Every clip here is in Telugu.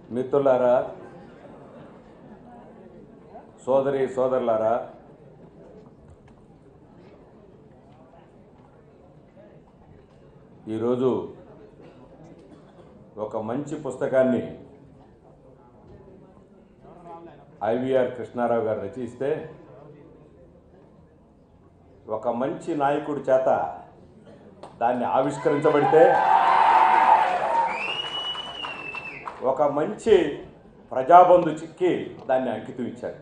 మిత్రులారా సోదరి సోదరులారా ఈరోజు ఒక మంచి పుస్తకాన్ని ఐవిఆర్ కృష్ణారావు గారు రచిస్తే ఒక మంచి నాయకుడి చేత దాన్ని ఆవిష్కరించబడితే ఒక మంచి ప్రజాబంధు చిక్కి దాన్ని అంకితం ఇచ్చారు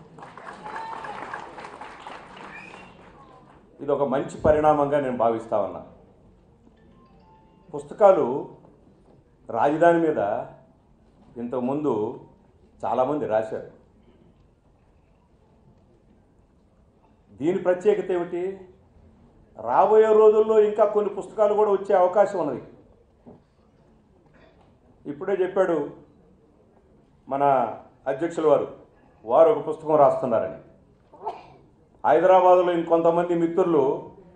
ఇది ఒక మంచి పరిణామంగా నేను భావిస్తా ఉన్నా పుస్తకాలు రాజధాని మీద ఇంతకుముందు చాలామంది రాశారు దీని ప్రత్యేకత ఏమిటి రాబోయే రోజుల్లో ఇంకా కొన్ని పుస్తకాలు కూడా వచ్చే అవకాశం ఉన్నది ఇప్పుడే చెప్పాడు మన అధ్యక్షుల వారు వారు ఒక పుస్తకం రాస్తున్నారని హైదరాబాదులో ఇంకొంతమంది మిత్రులు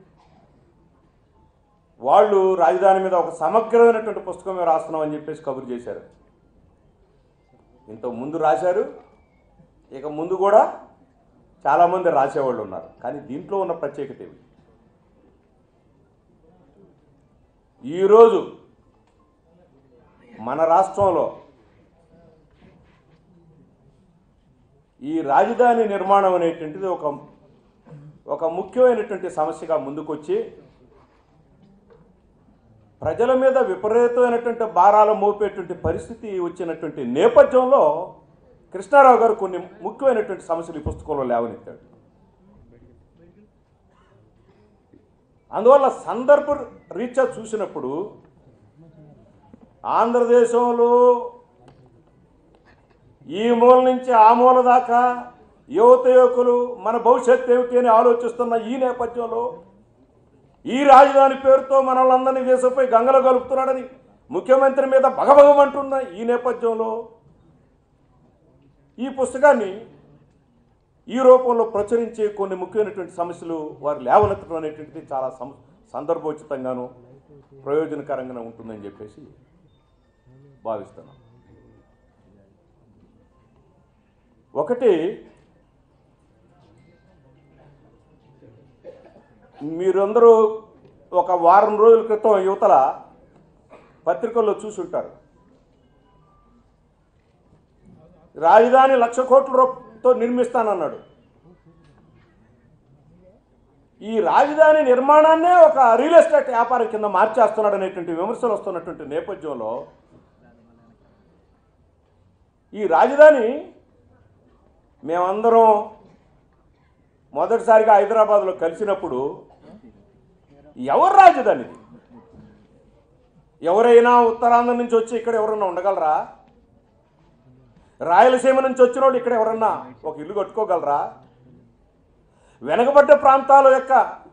వాళ్ళు రాజధాని మీద ఒక సమగ్రమైనటువంటి పుస్తకం మేము రాస్తున్నామని చెప్పేసి కబురు చేశారు ఇంత ముందు రాశారు ఇక ముందు కూడా చాలామంది రాసేవాళ్ళు ఉన్నారు కానీ దీంట్లో ఉన్న ప్రత్యేకత ఏమి ఈరోజు మన రాష్ట్రంలో ఈ రాజధాని నిర్మాణం అనేటువంటిది ఒక ఒక ముఖ్యమైనటువంటి సమస్యగా ముందుకొచ్చి ప్రజల మీద విపరీతమైనటువంటి భారాలు మోపేటువంటి పరిస్థితి వచ్చినటువంటి నేపథ్యంలో కృష్ణారావు గారు కొన్ని ముఖ్యమైనటువంటి సమస్యలు ఈ పుస్తకంలో లేవనెత్తాడు అందువల్ల సందర్భ రీత్యా చూసినప్పుడు ఆంధ్రదేశంలో ఈ మూల నుంచి ఆ మూల దాకా యువత యువకులు మన భవిష్యత్తు ఏమిటి అని ఆలోచిస్తున్న ఈ నేపథ్యంలో ఈ రాజధాని పేరుతో మనల్ని దేశంపై గంగలో కలుపుతున్నాడని ముఖ్యమంత్రి మీద భగభగమంటున్న ఈ నేపథ్యంలో ఈ పుస్తకాన్ని ఈ రూపంలో ప్రచురించి కొన్ని ముఖ్యమైనటువంటి సమస్యలు వారు లేవనెత్తడం అనేటువంటిది చాలా సం సందర్భోచితంగాను ప్రయోజనకరంగా ఉంటుందని చెప్పేసి భావిస్తున్నాను ఒకటి మీరందరూ ఒక వారం రోజుల క్రితం యువతల పత్రికల్లో చూసుంటారు రాజధాని లక్ష కోట్ల రూపాయలతో నిర్మిస్తానన్నాడు ఈ రాజధాని నిర్మాణాన్నే ఒక రియల్ ఎస్టేట్ వ్యాపారం కింద మార్చేస్తున్నాడు అనేటువంటి విమర్శలు వస్తున్నటువంటి నేపథ్యంలో ఈ రాజధాని మేమందరం మొదటిసారిగా హైదరాబాద్లో కలిసినప్పుడు ఎవరు రాజధాని ఇది ఎవరైనా ఉత్తరాంధ్ర నుంచి వచ్చి ఇక్కడ ఎవరన్నా ఉండగలరా రాయలసీమ నుంచి వచ్చిన వాళ్ళు ఇక్కడ ఎవరన్నా ఒక ఇల్లు కట్టుకోగలరా వెనకబడ్డ ప్రాంతాల యొక్క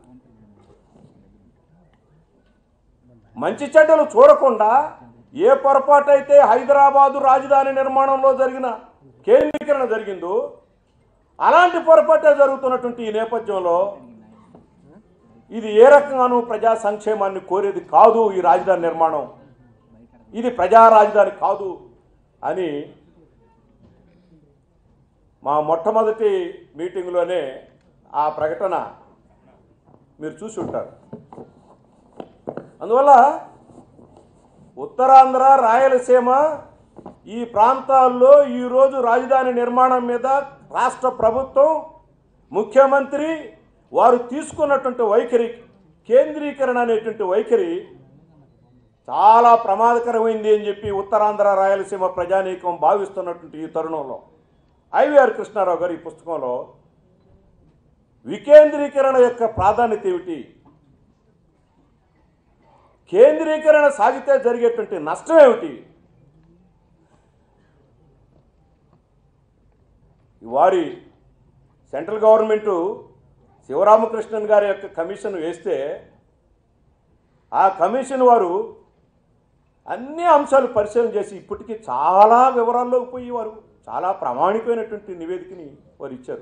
మంచి చెడ్డలు చూడకుండా ఏ పొరపాటు అయితే హైదరాబాదు రాజధాని నిర్మాణంలో జరిగిన కేంద్రీకరణ జరిగిందో అలాంటి పొరపాటే జరుగుతున్నటువంటి ఈ నేపథ్యంలో ఇది ఏ రకంగానూ ప్రజా సంక్షేమాన్ని కోరేది కాదు ఈ రాజధాని నిర్మాణం ఇది ప్రజా రాజధాని కాదు అని మా మొట్టమొదటి మీటింగ్లోనే ఆ ప్రకటన మీరు చూసి ఉంటారు అందువల్ల ఉత్తరాంధ్ర రాయలసీమ ఈ ప్రాంతాల్లో ఈరోజు రాజధాని నిర్మాణం మీద రాష్ట్ర ప్రభుత్వం ముఖ్యమంత్రి వారు తీసుకున్నటువంటి వైఖరి కేంద్రీకరణ అనేటువంటి వైఖరి చాలా ప్రమాదకరమైంది అని చెప్పి ఉత్తరాంధ్ర రాయలసీమ ప్రజానీకం భావిస్తున్నటువంటి ఈ తరుణంలో ఐవిఆర్ కృష్ణారావు గారు ఈ పుస్తకంలో వికేంద్రీకరణ యొక్క ప్రాధాన్యత ఏమిటి కేంద్రీకరణ సాగితే జరిగేటువంటి నష్టం ఏమిటి వారి సెంట్రల్ గవర్నమెంటు శివరామకృష్ణన్ గారి యొక్క కమిషన్ వేస్తే ఆ కమిషన్ వారు అన్ని అంశాలు పరిశీలన చేసి ఇప్పటికీ చాలా వివరాల్లోకి పోయి వారు చాలా ప్రామాణికమైనటువంటి నివేదికని వారు ఇచ్చారు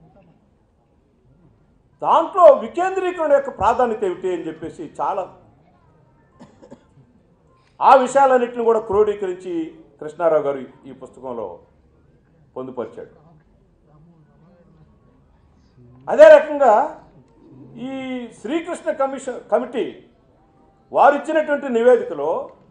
దాంట్లో వికేంద్రీకరణ యొక్క ప్రాధాన్యత ఏమిటి అని చెప్పేసి చాలా ఆ విషయాలన్నింటిని కూడా క్రోడీకరించి కృష్ణారావు గారు ఈ పుస్తకంలో పొందుపరిచాడు అదే రకంగా ఈ శ్రీకృష్ణ కమిషన్ కమిటీ వారు ఇచ్చినటువంటి నివేదికలో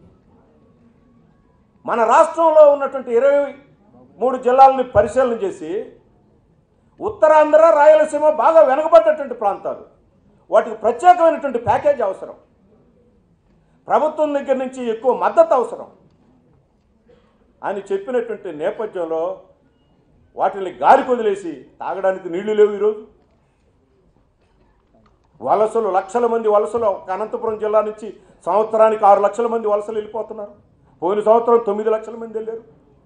మన రాష్ట్రంలో ఉన్నటువంటి ఇరవై మూడు జిల్లాలని పరిశీలన చేసి ఉత్తరాంధ్ర రాయలసీమ బాగా వెనుకబడ్డటువంటి ప్రాంతాలు వాటికి ప్రత్యేకమైనటువంటి ప్యాకేజ్ అవసరం ప్రభుత్వం దగ్గర నుంచి ఎక్కువ మద్దతు అవసరం అని చెప్పినటువంటి నేపథ్యంలో వాటిని గాలికి వదిలేసి తాగడానికి నీళ్లు లేవు ఈరోజు వలసలు లక్షల మంది వలసలు ఒక అనంతపురం జిల్లా నుంచి సంవత్సరానికి ఆరు లక్షల మంది వలసలు వెళ్ళిపోతున్నారు పోయిన సంవత్సరం తొమ్మిది లక్షల మంది వెళ్ళారు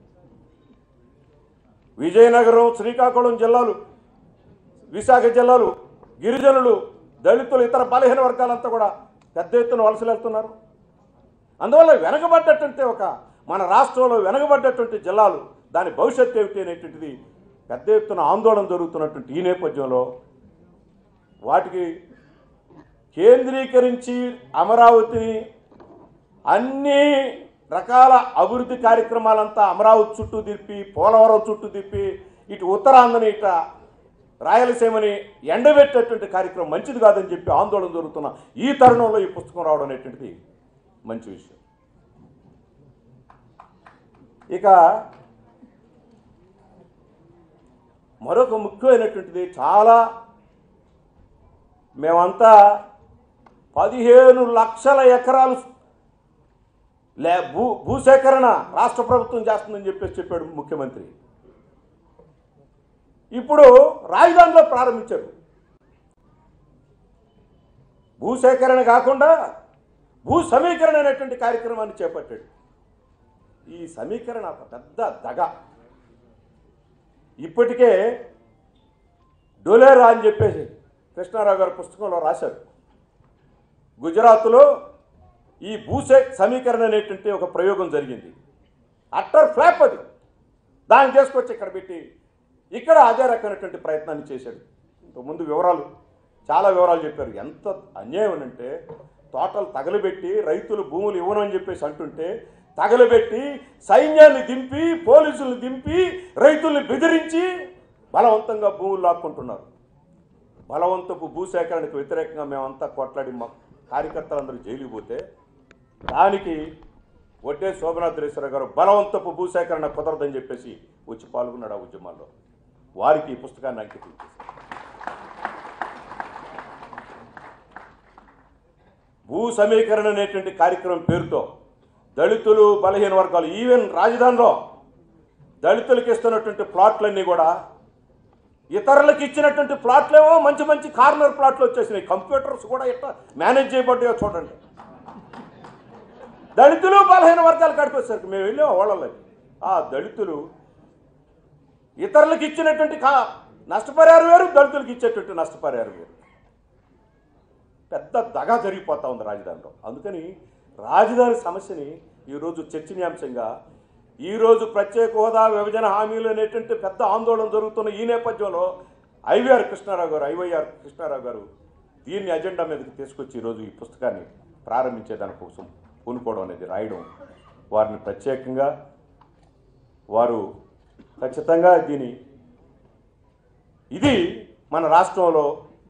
విజయనగరం శ్రీకాకుళం జిల్లాలు విశాఖ జిల్లాలు గిరిజనులు దళితులు ఇతర బలహీన వర్గాలంతా కూడా పెద్ద ఎత్తున వలసలు వెళ్తున్నారు అందువల్ల వెనకబడ్డటువంటి ఒక మన రాష్ట్రంలో వెనకబడ్డటువంటి జిల్లాలు దాని భవిష్యత్తు ఏమిటి అనేటువంటిది పెద్ద ఎత్తున ఆందోళన జరుగుతున్నటువంటి ఈ నేపథ్యంలో వాటికి కేంద్రీకరించి అమరావతిని అన్ని రకాల అభివృద్ధి కార్యక్రమాలంతా అమరావతి చుట్టూ తిప్పి పోలవరం చుట్టూ తిప్పి ఇటు ఉత్తరాంధ్రని ఇట రాయలసీమని ఎండబెట్టేటువంటి కార్యక్రమం మంచిది కాదని చెప్పి ఆందోళన జరుగుతున్న ఈ తరుణంలో ఈ పుస్తకం రావడం అనేటువంటిది మంచి విషయం ఇక మరొక ముఖ్యమైనటువంటిది చాలా మేమంతా పదిహేను లక్షల ఎకరాలు లే భూ భూసేకరణ రాష్ట్ర ప్రభుత్వం చేస్తుందని చెప్పేసి చెప్పాడు ముఖ్యమంత్రి ఇప్పుడు రాజధానిలో ప్రారంభించారు భూసేకరణ కాకుండా భూ సమీకరణ అనేటువంటి కార్యక్రమాన్ని చేపట్టాడు ఈ సమీకరణ ఒక పెద్ద దగ ఇప్పటికే డొలేరా అని చెప్పేసి కృష్ణారావు గారు పుస్తకంలో రాశారు గుజరాత్లో ఈ భూసే సమీకరణ అనేటువంటి ఒక ప్రయోగం జరిగింది అట్టర్ ఫ్లాప్ అది దాన్ని తీసుకొచ్చి ఇక్కడ పెట్టి ఇక్కడ అదే రకమైనటువంటి ప్రయత్నాన్ని చేశాడు ముందు వివరాలు చాలా వివరాలు చెప్పారు ఎంత అన్యాయం అంటే తోటలు తగలబెట్టి రైతులు భూములు ఇవ్వను అని చెప్పేసి అంటుంటే తగలబెట్టి సైన్యాన్ని దింపి పోలీసులను దింపి రైతుల్ని బెదిరించి బలవంతంగా భూములు లాక్కుంటున్నారు బలవంతపు భూసేకరణకు వ్యతిరేకంగా మేమంతా కొట్లాడి మా కార్యకర్తలందరూ జైలుకి పోతే దానికి వడ్డే శోభనాథరేశ్వర గారు బలవంతపు భూసేకరణ కుదరదని చెప్పేసి వచ్చి పాల్గొన్నాడు ఆ ఉద్యమాల్లో వారికి ఈ పుస్తకాన్ని అంకితం చేశారు భూ సమీకరణ అనేటువంటి కార్యక్రమం పేరుతో దళితులు బలహీన వర్గాలు ఈవెన్ రాజధానిలో దళితులకు ఇస్తున్నటువంటి ప్లాట్లన్నీ కూడా ఇతరులకు ఇచ్చినటువంటి ప్లాట్లేమో మంచి మంచి కార్నర్ ప్లాట్లు వచ్చేసినాయి కంప్యూటర్స్ కూడా ఇట్లా మేనేజ్ చేయబడ్డాయో చూడండి దళితులు బలహీన వర్గాలు కడిపేసరికి మేము వెళ్ళాం వాళ్ళకి ఆ దళితులు ఇతరులకు ఇచ్చినటువంటి కా నష్టపరిహారం వేరు దళితులకు ఇచ్చేటువంటి నష్టపరిహారం వేరు పెద్ద దగా జరిగిపోతా ఉంది రాజధానిలో అందుకని రాజధాని సమస్యని ఈరోజు చర్చనీయాంశంగా ఈరోజు ప్రత్యేక హోదా విభజన హామీలు అనేటువంటి పెద్ద ఆందోళన జరుగుతున్న ఈ నేపథ్యంలో ఐవీఆర్ కృష్ణారావు గారు ఐవైఆర్ కృష్ణారావు గారు దీన్ని అజెండా మీదకి తీసుకొచ్చి ఈరోజు ఈ పుస్తకాన్ని ప్రారంభించే దానికోసం పూనుకోవడం అనేది రాయడం వారిని ప్రత్యేకంగా వారు ఖచ్చితంగా దీని ఇది మన రాష్ట్రంలో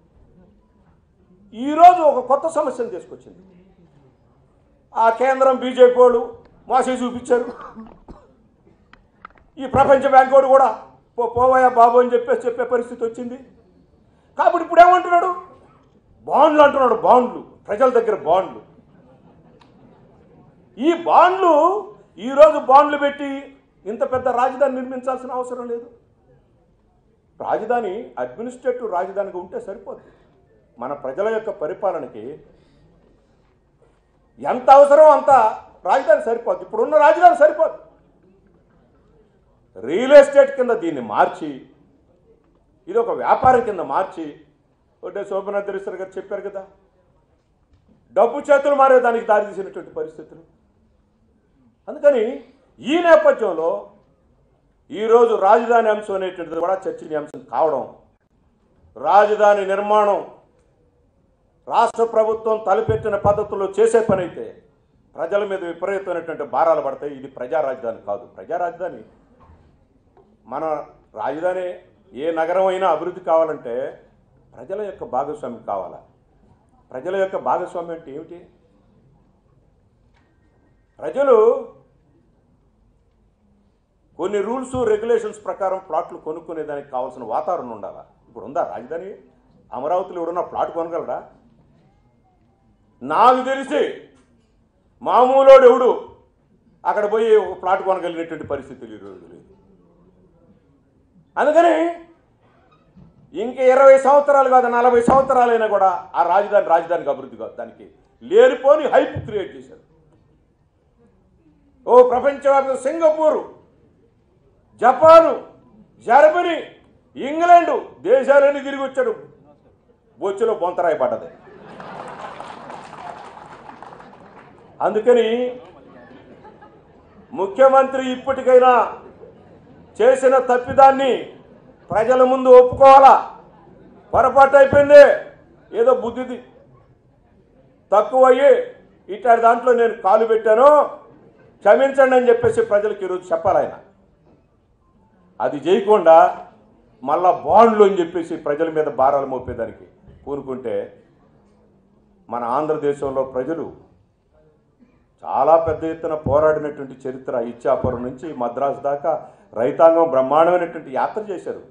ఈరోజు ఒక కొత్త సమస్యను తీసుకొచ్చింది ఆ కేంద్రం బీజేపీ వాళ్ళు మోసే చూపించారు ఈ ప్రపంచ బ్యాంక్ వాడు కూడా పో పోవయ్యా బాబు అని చెప్పేసి చెప్పే పరిస్థితి వచ్చింది కాబట్టి ఇప్పుడు ఏమంటున్నాడు బాండ్లు అంటున్నాడు బాండ్లు ప్రజల దగ్గర బాండ్లు ఈ బాండ్లు ఈరోజు బాండ్లు పెట్టి ఇంత పెద్ద రాజధాని నిర్మించాల్సిన అవసరం లేదు రాజధాని అడ్మినిస్ట్రేటివ్ రాజధానిగా ఉంటే సరిపోతుంది మన ప్రజల యొక్క పరిపాలనకి ఎంత అవసరం అంత రాజధాని సరిపోద్ది ఇప్పుడున్న రాజధాని సరిపోద్ది రియల్ ఎస్టేట్ కింద దీన్ని మార్చి ఇది ఒక వ్యాపారం కింద మార్చి ఒకటే శోభనాథరేశ్వర్ గారు చెప్పారు కదా డబ్బు చేతులు మారే దానికి దారితీసినటువంటి పరిస్థితులు అందుకని ఈ నేపథ్యంలో ఈరోజు రాజధాని అంశం అనేటువంటిది కూడా చర్చనీయాంశం కావడం రాజధాని నిర్మాణం రాష్ట్ర ప్రభుత్వం తలపెట్టిన పద్ధతుల్లో చేసే పని అయితే ప్రజల మీద విపరీతమైనటువంటి భారాలు పడతాయి ఇది ప్రజా రాజధాని కాదు ప్రజా రాజధాని మన రాజధాని ఏ నగరం అయినా అభివృద్ధి కావాలంటే ప్రజల యొక్క భాగస్వామ్యం కావాలా ప్రజల యొక్క భాగస్వామ్యం అంటే ఏమిటి ప్రజలు కొన్ని రూల్స్ రెగ్యులేషన్స్ ప్రకారం ప్లాట్లు కొనుక్కునే దానికి కావాల్సిన వాతావరణం ఉండాలా ఇప్పుడు ఉందా రాజధాని అమరావతిలో ఎవడన్నా ప్లాట్ కొనగలరా నాకు తెలిసి మామూలోడు ఎవడు అక్కడ పోయి ఒక ప్లాట్ కొనగలిగినటువంటి పరిస్థితులు ఈ రోజు లేదు అందుకని ఇంక ఇరవై సంవత్సరాలు కాదు నలభై సంవత్సరాలైనా కూడా ఆ రాజధాని రాజధానికి అభివృద్ధి కాదు దానికి లేనిపోని హైప్ క్రియేట్ చేశారు ఓ ప్రపంచవ్యాప్త సింగపూరు జపాను జర్మనీ ఇంగ్లాండ్ దేశాలన్నీ తిరిగి వచ్చాడు బొచ్చులో బొంతరాయి పడ్డది అందుకని ముఖ్యమంత్రి ఇప్పటికైనా చేసిన తప్పిదాన్ని ప్రజల ముందు ఒప్పుకోవాలా పొరపాటు అయిపోయింది ఏదో బుద్ధిది తక్కువయ్యి ఇట్లాంటి దాంట్లో నేను కాలు పెట్టాను క్షమించండి అని చెప్పేసి ప్రజలకు ఈరోజు చెప్పాలి ఆయన అది చేయకుండా మళ్ళా బాండ్లు అని చెప్పేసి ప్రజల మీద భారాలు మోపేదానికి పూనుకుంటే మన ఆంధ్రదేశంలో ప్రజలు చాలా పెద్ద ఎత్తున పోరాడినటువంటి చరిత్ర ఇచ్చాపురం నుంచి మద్రాసు దాకా రైతాంగం బ్రహ్మాండమైనటువంటి యాత్ర చేశారు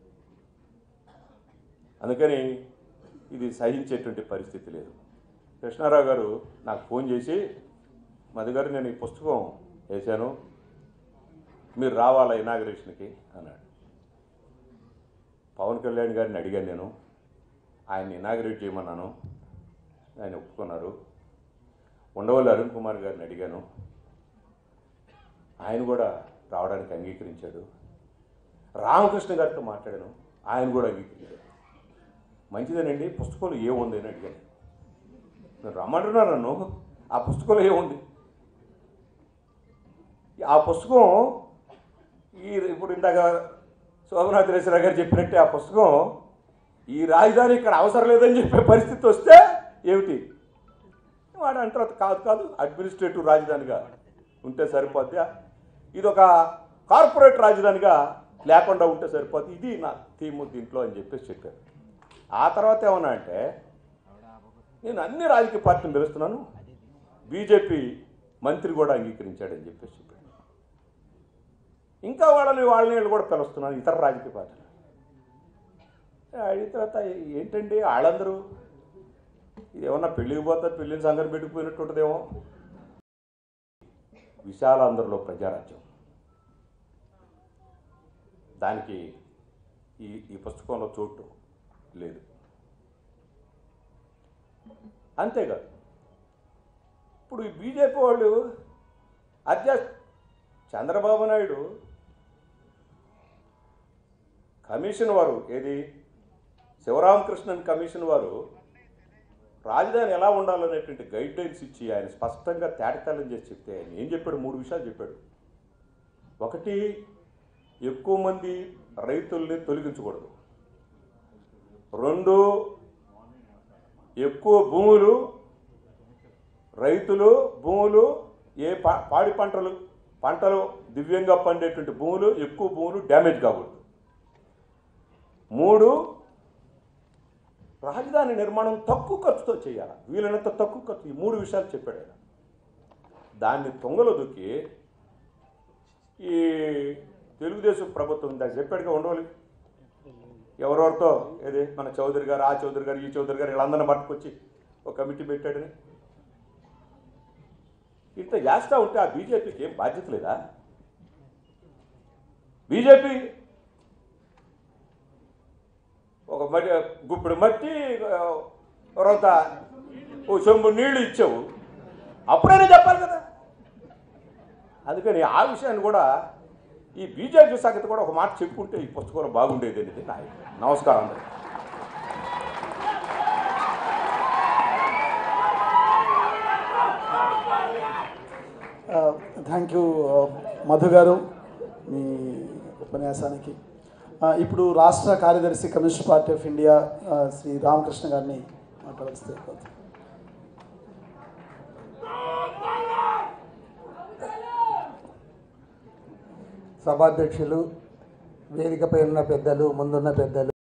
అందుకని ఇది సహించేటువంటి పరిస్థితి లేదు కృష్ణారావు గారు నాకు ఫోన్ చేసి మధు గారు నేను ఈ పుస్తకం వేశాను మీరు రావాలా ఇనాగరేషన్కి అన్నాడు పవన్ కళ్యాణ్ గారిని అడిగాను నేను ఆయన్ని ఇనాగరేట్ చేయమన్నాను ఆయన ఒప్పుకున్నారు ఉండవల్లి అరుణ్ కుమార్ గారిని అడిగాను ఆయన కూడా రావడానికి అంగీకరించాడు రామకృష్ణ గారితో మాట్లాడాను ఆయన కూడా అంగీకరించాడు మంచిదేనండి పుస్తకంలో ఏముంది అని అడిగాను నేను రమ్మంటున్నా నన్ను ఆ పుస్తకంలో ఏముంది ఆ పుస్తకం ఈ ఇప్పుడు ఇందాక శోభనాథ్ రేశ్వరరావు గారు చెప్పినట్టే ఆ పుస్తకం ఈ రాజధాని ఇక్కడ అవసరం లేదని చెప్పే పరిస్థితి వస్తే ఏమిటి వాడు అంటారు కాదు కాదు అడ్మినిస్ట్రేటివ్ రాజధానిగా ఉంటే సరిపోద్ది ఇది ఒక కార్పొరేట్ రాజధానిగా లేకుండా ఉంటే సరిపోద్ది ఇది నా థీము దీంట్లో అని చెప్పేసి చెప్పారు ఆ తర్వాత ఏమన్నా అంటే నేను అన్ని రాజకీయ పార్టీలు పిలుస్తున్నాను బీజేపీ మంత్రి కూడా అంగీకరించాడని చెప్పేసి చెప్పాడు ఇంకా వాళ్ళని వాళ్ళని వీళ్ళు కూడా పిలుస్తున్నాను ఇతర రాజకీయ పార్టీలు అడిగిన తర్వాత ఏంటండి వాళ్ళందరూ ఇది ఏమన్నా పెళ్ళికి పోతే పెళ్ళిని సంగతి పెట్టుకుపోయినట్టు ఉంటుందేమో విశాలాంధ్రలో ప్రజారాజ్యం దానికి ఈ ఈ పుస్తకంలో చోటు లేదు అంతేకాదు ఇప్పుడు ఈ బీజేపీ వాళ్ళు అధ్యక్ష చంద్రబాబు నాయుడు కమిషన్ వారు ఏది శివరామకృష్ణన్ కమిషన్ వారు రాజధాని ఎలా ఉండాలనేటువంటి గైడ్ లైన్స్ ఇచ్చి ఆయన స్పష్టంగా తేటతెల్లం చేసి చెప్తే ఆయన ఏం చెప్పాడు మూడు విషయాలు చెప్పాడు ఒకటి ఎక్కువ మంది రైతుల్ని తొలగించకూడదు రెండు ఎక్కువ భూములు రైతులు భూములు ఏ పా పాడి పంటలు పంటలు దివ్యంగా పండేటువంటి భూములు ఎక్కువ భూములు డ్యామేజ్ కాకూడదు మూడు రాజధాని నిర్మాణం తక్కువ ఖర్చుతో చేయాలి వీలైనంత తక్కువ ఖర్చు ఈ మూడు విషయాలు చెప్పాడు ఆయన దాన్ని తొంగలో దొక్కి ఈ తెలుగుదేశం ప్రభుత్వం ఇందాక చెప్పాడుగా ఉండవాలి ఎవరెవరితో ఏది మన చౌదరి గారు ఆ చౌదరి గారు ఈ చౌదరి గారు వీళ్ళందరిని పట్టుకొచ్చి ఒక కమిటీ పెట్టాడని ఇంత చేస్తా ఉంటే ఆ బీజేపీకి ఏం బాధ్యత లేదా బీజేపీ ఒక మట్టి గుప్పుడు మట్టి ఆ, తర్వాత ఓ చెంబు నీళ్లు ఇచ్చావు అప్పుడైనా చెప్పాలి కదా అందుకని ఆ విషయాన్ని కూడా ఈ బీజేపీ సంగతి కూడా ఒక మాట చెప్పుకుంటే ఈ పుస్తకంలో బాగుండేది అనేది నా నమస్కారం అందరికీ థ్యాంక్ యూ మధు గారు మీ ఉపన్యాసానికి ఆ, ఇప్పుడు రాష్ట్ర కార్యదర్శి కమ్యూనిస్ట్ పార్టీ ఆఫ్ ఇండియా ఆ, శ్రీ రామకృష్ణ గారిని మాట్లాడిస్తే సభాధ్యక్షులు వేదికపై ఉన్న పెద్దలు ముందున్న పెద్దలు